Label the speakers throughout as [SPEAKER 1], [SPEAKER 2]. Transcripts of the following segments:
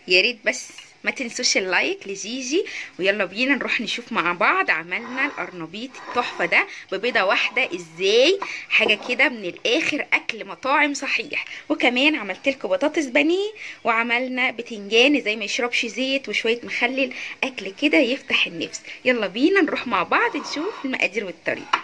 [SPEAKER 1] يا ريت بس ما تنسوش اللايك لجيجي ويلا بينا نروح نشوف مع بعض عملنا القرنبيط التحفه ده ببيضه واحده ازاي حاجه كده من الاخر اكل مطاعم صحيح وكمان عملت لكم بطاطس بانيه وعملنا بتنجان زي ما يشربش زيت وشويه مخلل اكل كده يفتح النفس يلا بينا نروح مع بعض نشوف المقادير والطريقه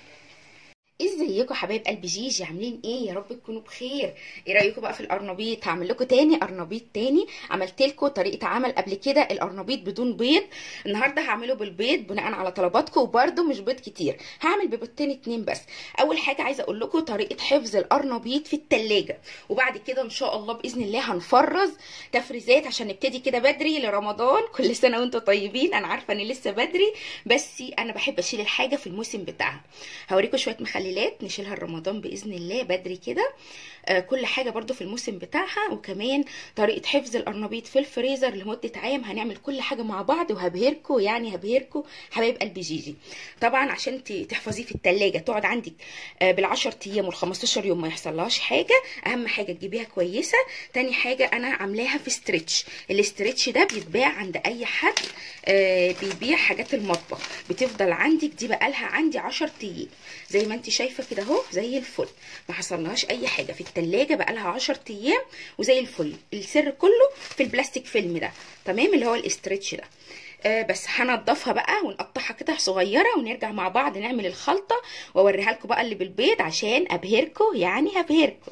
[SPEAKER 1] ازيكم حبايب قلب جيجي عاملين ايه يا رب تكونوا بخير ايه رايكم بقى في القرنبيط هعمل لكم تاني قرنبيط تاني عملت لكم طريقه عمل قبل كده القرنبيط بدون بيض النهارده هعمله بالبيض بناء على طلباتكم وبرده مش بيض كتير هعمل ببيضتين اتنين بس اول حاجه عايزه اقول لكم طريقه حفظ القرنبيط في التلاجة وبعد كده ان شاء الله باذن الله هنفرز تفريزات عشان نبتدي كده بدري لرمضان كل سنه وانتم طيبين انا عارفه ان لسه بدري بس انا بحب اشيل الحاجه في الموسم بتاعها هوريكم شويه مخللات نشيلها رمضان باذن الله بدري كده آه كل حاجه برده في الموسم بتاعها وكمان طريقه حفظ القرنبيط في الفريزر لمده عام هنعمل كل حاجه مع بعض وهبهركم يعني هبهركم حبايب قلب جيجي طبعا عشان تحفظيه في التلاجة تقعد عندك آه بال10 ايام وال15 يوم ما يحصلهاش حاجه اهم حاجه تجيبيها كويسه تاني حاجه انا عاملاها في ستريتش الاستريتش ده بيتباع عند اي حد آه بيبيع حاجات المطبخ بتفضل عندك دي بقالها عندي 10 ايام زي ما انت شايفه كده اهو زي الفل ما حصلهاش اي حاجه في التلاجة بقالها 10 ايام وزي الفل السر كله في البلاستيك فيلم ده تمام اللي هو الاسترتش ده آه بس هنضفها بقى ونقطعها قطع صغيره ونرجع مع بعض نعمل الخلطه واوريها لكم بقى اللي بالبيض عشان ابهركم يعني هبهركم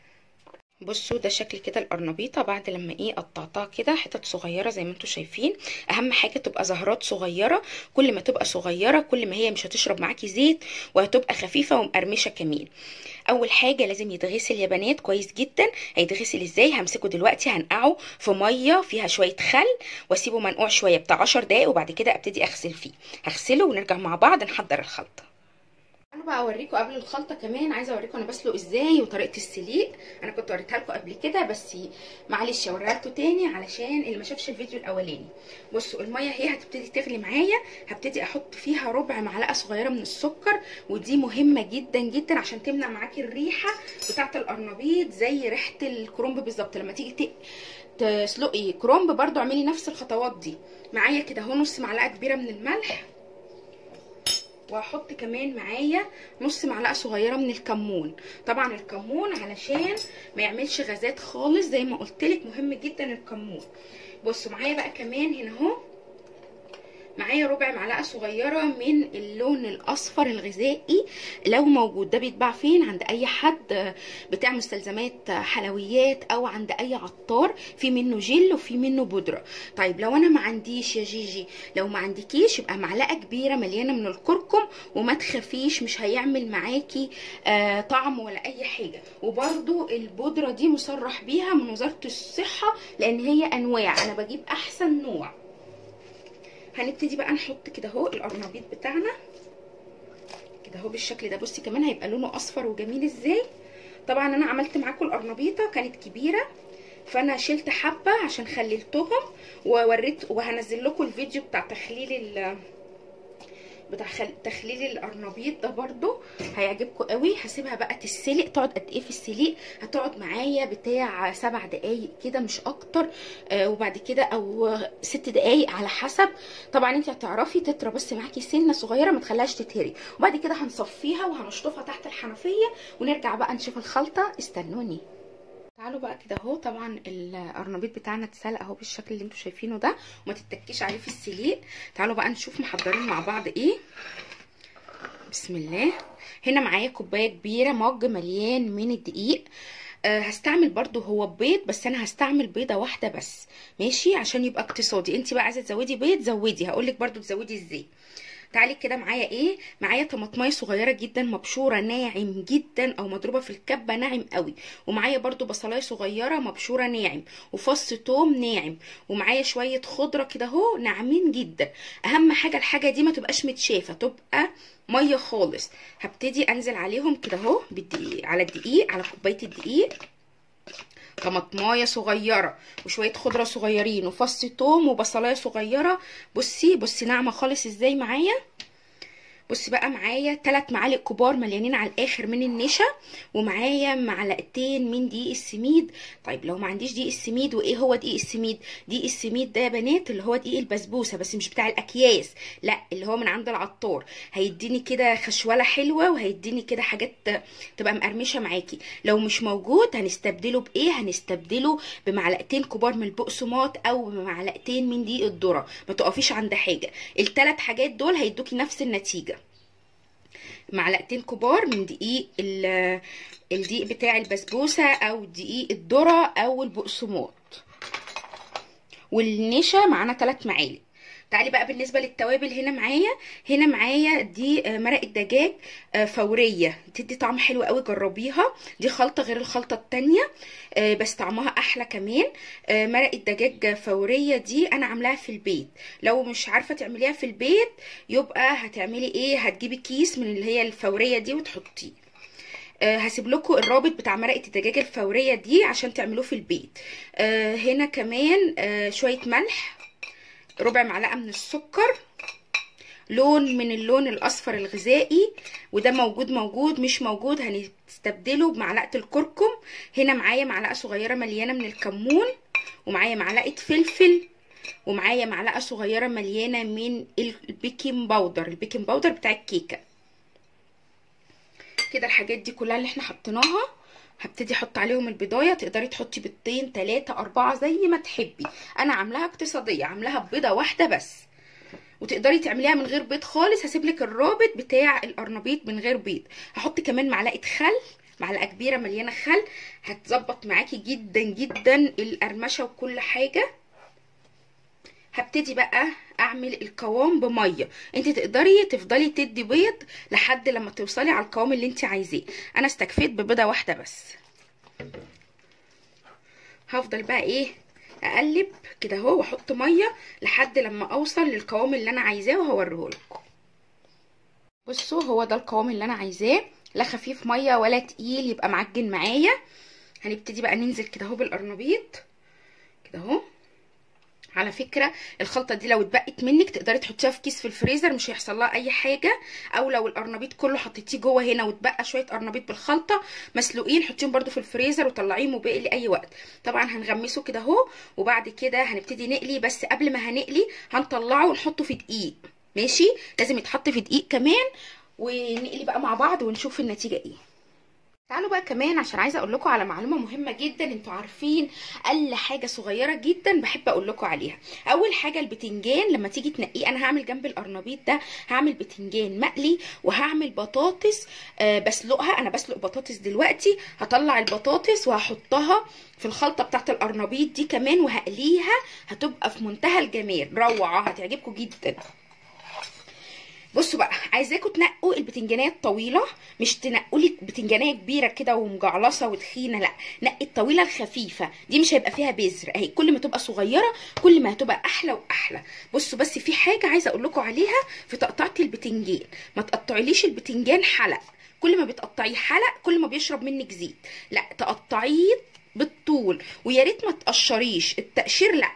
[SPEAKER 1] بصوا ده شكل كده القرنبيطه بعد لما ايه قطعتها كده حتت صغيره زي ما انتم شايفين اهم حاجه تبقى زهرات صغيره كل ما تبقى صغيره كل ما هي مش هتشرب معاكي زيت وهتبقى خفيفه ومقرمشه كمان اول حاجه لازم يتغسل يا بنات كويس جدا هيتغسل ازاي همسكه دلوقتي هنقعه في ميه فيها شويه خل واسيبه منقوع شويه بتاع 10 دقايق وبعد كده ابتدي اغسل فيه هغسله ونرجع مع بعض نحضر الخلطه انا بقى اوريكم قبل الخلطه كمان عايزه اوريكم انا بسلق ازاي وطريقه السليق انا كنت وريتها لكم قبل كده بس معلش اوريها لكم تاني علشان اللي ما شافش الفيديو الاولاني بصوا الميه هي هتبتدي تغلي معايا هبتدي احط فيها ربع معلقه صغيره من السكر ودي مهمه جدا جدا عشان تمنع معاكي الريحه بتاعه القرنبيط زي ريحه الكرنب بالظبط لما تيجي تسلقي كرنب برده اعملي نفس الخطوات دي معايا كده اهو نص معلقه كبيره من الملح وهحط كمان معايا نص معلقه صغيره من الكمون طبعا الكمون علشان ما يعملش غازات خالص زي ما قلت لك مهم جدا الكمون بصوا معايا بقى كمان هنا اهو معايا ربع معلقه صغيره من اللون الاصفر الغذائي لو موجود ده بيتباع فين عند اي حد بتاع مستلزمات حلويات او عند اي عطار في منه جل وفي منه بودره طيب لو انا ما عنديش يا جيجي لو ما عندكيش يبقى معلقه كبيره مليانه من الكركم وما تخافيش مش هيعمل معاكي آه طعم ولا اي حاجه وبرده البودره دي مصرح بيها من وزاره الصحه لان هي انواع انا بجيب احسن نوع هنبتدي بقى نحط كده اهو القرنبيط بتاعنا كده اهو بالشكل ده بصي كمان هيبقى لونه اصفر وجميل ازاي طبعا انا عملت معاكم القرنبيطه كانت كبيره فانا شلت حبه عشان خللتهم ووريت وهنزل لكم الفيديو بتاع تخليل ال بتاع تخليل القرنبيط ده برده هيعجبكم قوي هسيبها بقى تتسلق تقعد قد ايه في السليق هتقعد معايا بتاع سبع دقايق كده مش اكتر آه وبعد كده او ست دقايق على حسب طبعا انت هتعرفي تطرى بس معاكي سنه صغيره ما تخليهاش تتهري وبعد كده هنصفيها وهنشطفها تحت الحنفيه ونرجع بقى نشوف الخلطه استنوني تعالوا بقى كده اهو طبعا القرنبيط بتاعنا اتسلق اهو بالشكل اللي انتوا شايفينه ده وما تتكيش عليه في السليق تعالوا بقى نشوف محضرين مع بعض ايه بسم الله هنا معايا كوبايه كبيره مج مليان من الدقيق أه هستعمل برضو هو بيض بس انا هستعمل بيضه واحده بس ماشي عشان يبقى اقتصادي انت بقى عايزه تزودي بيض زودي هقولك برضو تزودي ازاي تعالي كده معايا ايه معايا طماطمايه صغيره جدا مبشوره ناعم جدا او مضروبه في الكبه ناعم قوي ومعايا برضو بصلايه صغيره مبشوره ناعم وفص توم ناعم ومعايا شويه خضره كده اهو ناعمين جدا اهم حاجه الحاجه دي ما تبقاش متشافه تبقى ميه خالص هبتدي انزل عليهم كده اهو بالدقيق على الدقيق على كوبايه الدقيق طماطمايه صغيره وشويه خضره صغيرين وفص توم وبصلايه صغيره بصي بصي ناعمه خالص ازاي معايا بصي بقى معايا 3 معالق كبار مليانين على الاخر من النشا ومعايا معلقتين من دقيق السميد طيب لو ما عنديش دقيق السميد وايه هو دقيق السميد دقيق السميد ده يا بنات اللي هو دقيق البسبوسه بس مش بتاع الاكياس لا اللي هو من عند العطار هيديني كده خشوله حلوه وهيديني كده حاجات تبقى مقرمشه معاكي لو مش موجود هنستبدله بايه هنستبدله بمعلقتين كبار من البقسماط او بمعلقتين من دقيق الذره ما تقفيش عند حاجه الثلاث حاجات دول هيدوكي نفس النتيجه معلقتين كبار من دقيق الدقيق بتاع البسبوسه او دقيق الذره او البقسماط والنشا معانا 3 معالق تعالي بقى بالنسبه للتوابل هنا معايا هنا معايا دي مرقه دجاج فوريه بتدي طعم حلو قوي جربيها دي خلطه غير الخلطه التانية بس طعمها احلى كمان مرقه دجاج فوريه دي انا عاملاها في البيت لو مش عارفه تعمليها في البيت يبقى هتعملي ايه هتجيبي كيس من اللي هي الفوريه دي وتحطيه أه هسيب لكم الرابط بتاع مرقه الدجاج الفوريه دي عشان تعملوه في البيت أه هنا كمان أه شويه ملح ربع معلقه من السكر لون من اللون الاصفر الغذائي وده موجود موجود مش موجود هنستبدله بمعلقه الكركم هنا معايا معلقه صغيره مليانه من الكمون ومعايا معلقه فلفل ومعايا معلقه صغيره مليانه من البيكنج باودر البيكنج باودر بتاع الكيكه كده الحاجات دي كلها اللي احنا حطيناها هبتدي احط عليهم البضايه تقدري تحطي بيضتين تلاتة اربعة زي ما تحبي انا عاملاها اقتصاديه عاملاها ببيضه واحده بس وتقدري تعمليها من غير بيض خالص هسيب لك الرابط بتاع القرنبيط من غير بيض هحط كمان معلقه خل معلقه كبيره مليانه خل هتظبط معاكي جدا جدا القرمشه وكل حاجه هبتدي بقى اعمل القوام بميه انت تقدري تفضلي تدي بيض لحد لما توصلي على القوام اللي انت عايزاه انا استكفيت ببيضه واحده بس هفضل بقى ايه اقلب كده اهو واحط ميه لحد لما اوصل للقوام اللي انا عايزاه وهوريه لكم بصوا هو ده القوام اللي انا عايزاه لا خفيف ميه ولا تقيل يبقى معجن معايا هنبتدي بقى ننزل كده اهو بالقرنبيط كده اهو على فكره الخلطه دي لو اتبقت منك تقدري تحطيها في كيس في الفريزر مش هيحصل لها اي حاجه او لو القرنبيط كله حطيتيه جوه هنا واتبقى شويه قرنبيط بالخلطه مسلوقين حطيهم برده في الفريزر وطلعيهم وباقي لاي وقت طبعا هنغمسه كده اهو وبعد كده هنبتدي نقلي بس قبل ما هنقلي هنطلعه ونحطه في دقيق ماشي لازم يتحط في دقيق كمان ونقلي بقى مع بعض ونشوف النتيجه ايه تعالوا بقى كمان عشان عايزه اقول لكم على معلومه مهمه جدا انتوا عارفين اقل حاجه صغيره جدا بحب اقول لكم عليها اول حاجه البتنجان لما تيجي تنقيه انا هعمل جنب القرنبيط ده هعمل بتنجان مقلي وهعمل بطاطس آه بسلقها انا بسلق بطاطس دلوقتي هطلع البطاطس وهحطها في الخلطه بتاعت القرنبيط دي كمان وهقليها هتبقى في منتهى الجمال روعه هتعجبكم جدا بصوا بقى عايزاكم تنقوا البتنجانيه الطويله مش تنقوا لي بتنجانيه كبيره كده ومجعلصه وتخينه لا نقي الطويله الخفيفه دي مش هيبقى فيها بذر اهي كل ما تبقى صغيره كل ما هتبقى احلى واحلى بصوا بس في حاجه عايزه اقول لكم عليها في تقطيعه البتنجان ما تقطعيليش البتنجان حلق كل ما بتقطعيه حلق كل ما بيشرب منك زيت لا تقطعيه بالطول ويا ريت ما تقشريش التقشير لا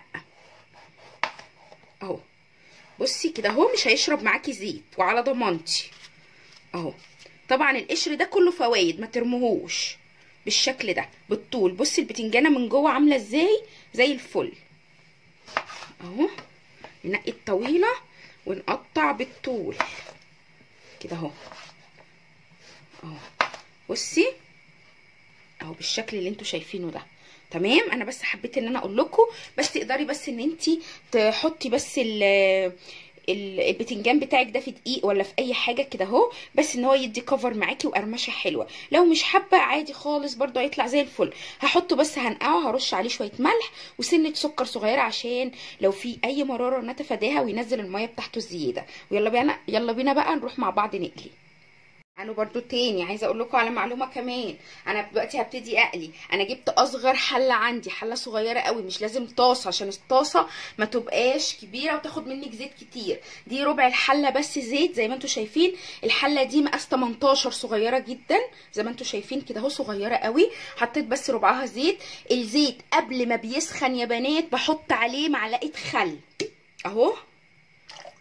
[SPEAKER 1] اهو بصي كده اهو مش هيشرب معاكي زيت وعلى ضمانتي اهو طبعا القشر ده كله فوايد ما ترموهوش بالشكل ده بالطول بصي البتنجانه من جوه عامله ازاي زي الفل اهو ننقي الطويله ونقطع بالطول كده اهو اهو بصي اهو بالشكل اللي انتوا شايفينه ده تمام انا بس حبيت ان انا اقول لكم بس تقدري بس ان انت تحطي بس ال البتنجان بتاعك ده في دقيق ولا في اي حاجه كده اهو بس ان هو يدي كفر معاكي وقرمشه حلوه لو مش حابه عادي خالص برده هيطلع زي الفل هحطه بس هنقعه هرش عليه شويه ملح وسنه سكر صغيره عشان لو في اي مراره نتفاداها وينزل الميه بتاعته الزياده ويلا بينا يلا بينا بقى نروح مع بعض نقلي انا برضو تاني عايزه اقول لكم على معلومه كمان انا دلوقتي هبتدي اقلي انا جبت اصغر حله عندي حله صغيره قوي مش لازم طاسه عشان الطاسه ما تبقاش كبيره وتاخد منك زيت كتير دي ربع الحله بس زيت زي ما انتم شايفين الحله دي مقاس 18 صغيره جدا زي ما انتم شايفين كده اهو صغيره قوي حطيت بس ربعها زيت الزيت قبل ما بيسخن يا بنات بحط عليه معلقه خل اهو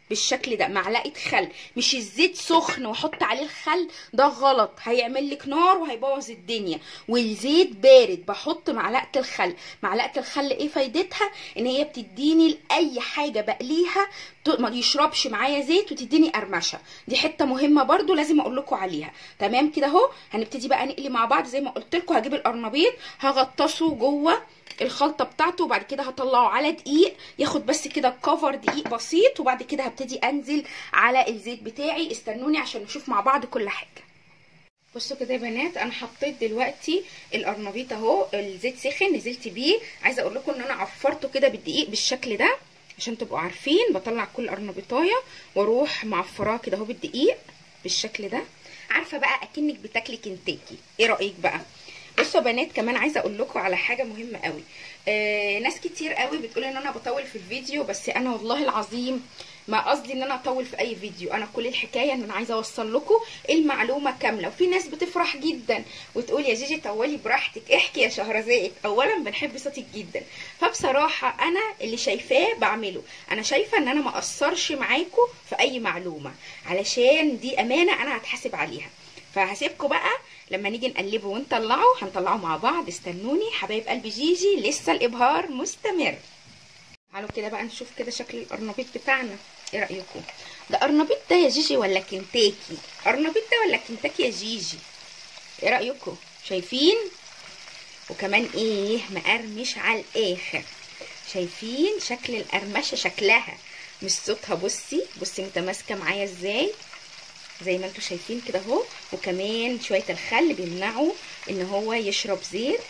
[SPEAKER 1] بالشكل ده معلقه خل مش الزيت سخن واحط عليه الخل ده غلط هيعمل لك نار وهيبوظ الدنيا والزيت بارد بحط معلقه الخل معلقه الخل ايه فايدتها ان هي بتديني لاي حاجه بقليها ما يشربش معايا زيت وتديني قرمشه دي حته مهمه برده لازم اقول لكم عليها تمام كده اهو هنبتدي بقى نقلي مع بعض زي ما قلت لكم هجيب القرنبيط هغطسه جوه الخلطه بتاعته وبعد كده هطلعه على دقيق ياخد بس كده كفر دقيق بسيط وبعد كده هبتدي انزل على الزيت بتاعي استنوني عشان نشوف مع بعض كل حاجه بصوا كده يا بنات انا حطيت دلوقتي القرنبيط اهو الزيت سخن نزلت بيه عايزه اقول لكم ان انا عفرته كده بالدقيق بالشكل ده عشان تبقوا عارفين بطلع كل قرنبيطايه واروح معفراه كده اهو بالدقيق بالشكل ده عارفه بقى اكنك بتاكلي كنتاكي ايه رايك بقى بصوا يا بنات كمان عايزه اقول لكم على حاجه مهمه قوي آه ناس كتير قوي بتقول ان انا بطول في الفيديو بس انا والله العظيم ما قصدي ان انا اطول في اي فيديو انا كل الحكايه ان انا عايزه اوصل لكم المعلومه كامله وفي ناس بتفرح جدا وتقول يا جيجي طولي براحتك احكي يا شهرزاد اولا بنحب صوتك جدا فبصراحه انا اللي شايفاه بعمله انا شايفه ان انا ما اقصرش معاكم في اي معلومه علشان دي امانه انا هتحاسب عليها فهسيبكم بقى لما نيجي نقلبه ونطلعه هنطلعه مع بعض استنوني حبايب قلب جيجي لسه الابهار مستمر تعالوا كده بقى نشوف كده شكل القرنبيط بتاعنا ايه رايكم ده قرنبيط ده يا جيجي ولا كنتاكي قرنبيط ده ولا كنتاكي يا جيجي ايه رايكم شايفين وكمان ايه مقرمش على الاخر شايفين شكل القرمشه شكلها مش صوتها بصي بصي متماسكه معايا ازاي زي ما انتم شايفين كده اهو وكمان شويه الخل بيمنعوا ان هو يشرب زيت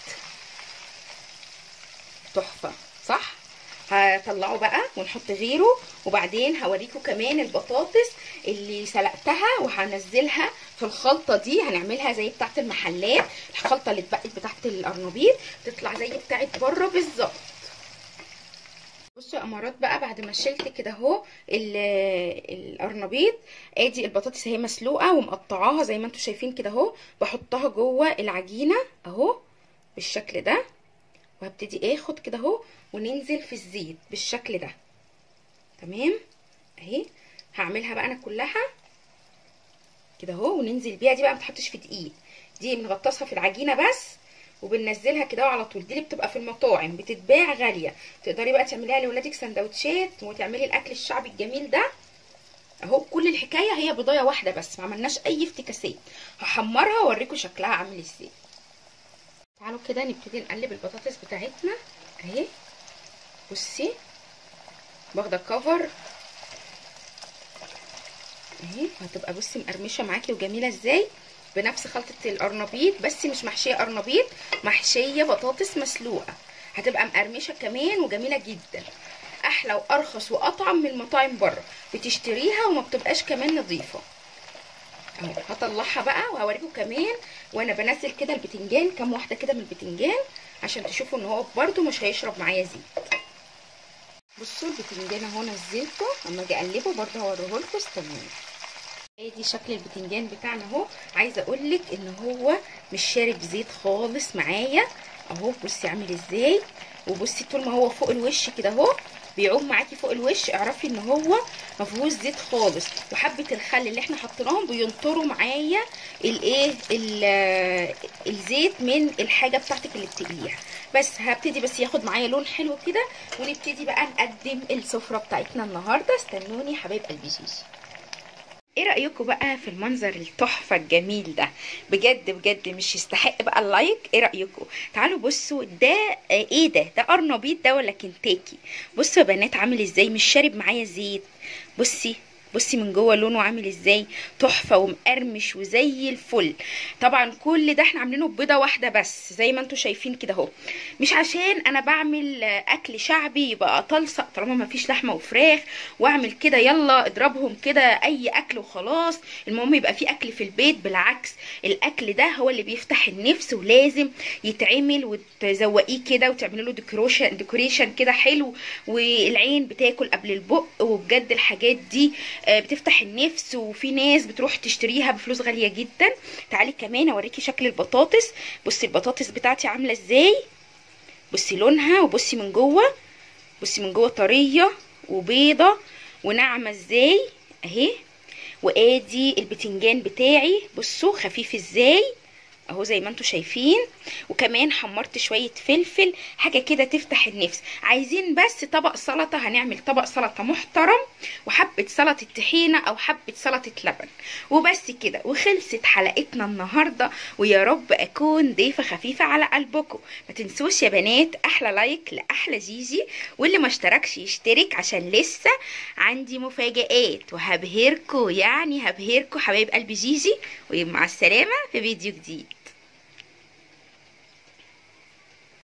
[SPEAKER 1] تحفه صح هطلعه بقى ونحط غيره وبعدين هوريكم كمان البطاطس اللي سلقتها وهنزلها في الخلطه دي هنعملها زي بتاعه المحلات الخلطه اللي اتبقت بتاعه القرنبيط تطلع زي بتاعه بره بالظبط بصوا يا امارات بقى بعد ما شلت كده اهو القرنبيط ادي البطاطس اهي مسلوقه ومقطعاها زي ما انتم شايفين كده اهو بحطها جوه العجينه اهو بالشكل ده وهبتدي اخد كده اهو وننزل في الزيت بالشكل ده تمام اهي هعملها بقى انا كلها كده اهو وننزل بيها دي بقى ما تحطش في دقيق دي بنغطسها في العجينه بس وبننزلها كده على طول دي اللي بتبقى في المطاعم بتتباع غاليه تقدري بقى تعمليها لاولادك سندوتشات وتعملي الاكل الشعبي الجميل ده اهو كل الحكايه هي بضايه واحده بس ما عملناش اي افتكاسات هحمرها واوريكم شكلها عامل ازاي تعالوا كده نبتدي نقلب البطاطس بتاعتنا اهي بصي واخده كفر اهي هتبقى بصي مقرمشه معاكي وجميله ازاي بنفس خلطه القرنبيط بس مش محشيه قرنبيط محشيه بطاطس مسلوقه هتبقى مقرمشه كمان وجميله جدا احلى وارخص واطعم من المطاعم بره بتشتريها وما بتبقاش كمان نظيفه اهو هطلعها بقى وهوريكم كمان وانا بنزل كده البتنجان كام واحده كده من البتنجان عشان تشوفوا ان هو برده مش هيشرب معايا زيت بصوا البتنجان اهو نزلته اما اجي اقلبه برده هوريه لكم استنوني ادي شكل البتنجان بتاعنا اهو عايزه اقول لك ان هو مش شارب زيت خالص معايا اهو بصي عامل ازاي وبصي طول ما هو فوق الوش كده اهو بيعوم معاكي فوق الوش اعرفي ان هو ما فيهوش زيت خالص وحبه الخل اللي احنا حطيناهم بينطروا معايا الايه الزيت من الحاجه بتاعتك اللي بتقليها بس هبتدي بس ياخد معايا لون حلو كده ونبتدي بقى نقدم السفره بتاعتنا النهارده استنوني حبايب قلبي جيجي ايه رايكم بقى في المنظر التحفه الجميل ده بجد بجد مش يستحق بقى اللايك ايه رايكم تعالوا بصوا ده ايه ده ده قرنبيط ده ولا كنتاكي بصوا يا بنات عامل ازاي مش شارب معايا زيت بصي بصي من جوه لونه عامل ازاي تحفه ومقرمش وزي الفل طبعا كل ده احنا عاملينه ببيضه واحده بس زي ما انتم شايفين كده اهو مش عشان انا بعمل اكل شعبي يبقى طلسق طالما ما فيش لحمه وفراخ واعمل كده يلا اضربهم كده اي اكل وخلاص المهم يبقى في اكل في البيت بالعكس الاكل ده هو اللي بيفتح النفس ولازم يتعمل وتزوقيه كده وتعملي له ديكوريشن ديكوريشن كده حلو والعين بتاكل قبل البق وبجد الحاجات دي بتفتح النفس وفي ناس بتروح تشتريها بفلوس غاليه جدا تعالي كمان اوريكي شكل البطاطس بصي البطاطس بتاعتي عامله ازاي بصي لونها وبصي من جوه بصي من جوه طريه وبيضه وناعمه ازاي اهي وادي البتنجان بتاعي بصوا خفيف ازاي اهو زي ما انتم شايفين وكمان حمرت شويه فلفل حاجه كده تفتح النفس عايزين بس طبق سلطه هنعمل طبق سلطه محترم وحبه سلطه طحينه او حبه سلطه لبن وبس كده وخلصت حلقتنا النهارده ويا رب اكون ضيفه خفيفه على قلبكم ما تنسوش يا بنات احلى لايك لاحلى جيجي واللي ما اشتركش يشترك عشان لسه عندي مفاجآت وهبهركم يعني هبهركم حبايب قلبي جيجي ومع السلامه في فيديو جديد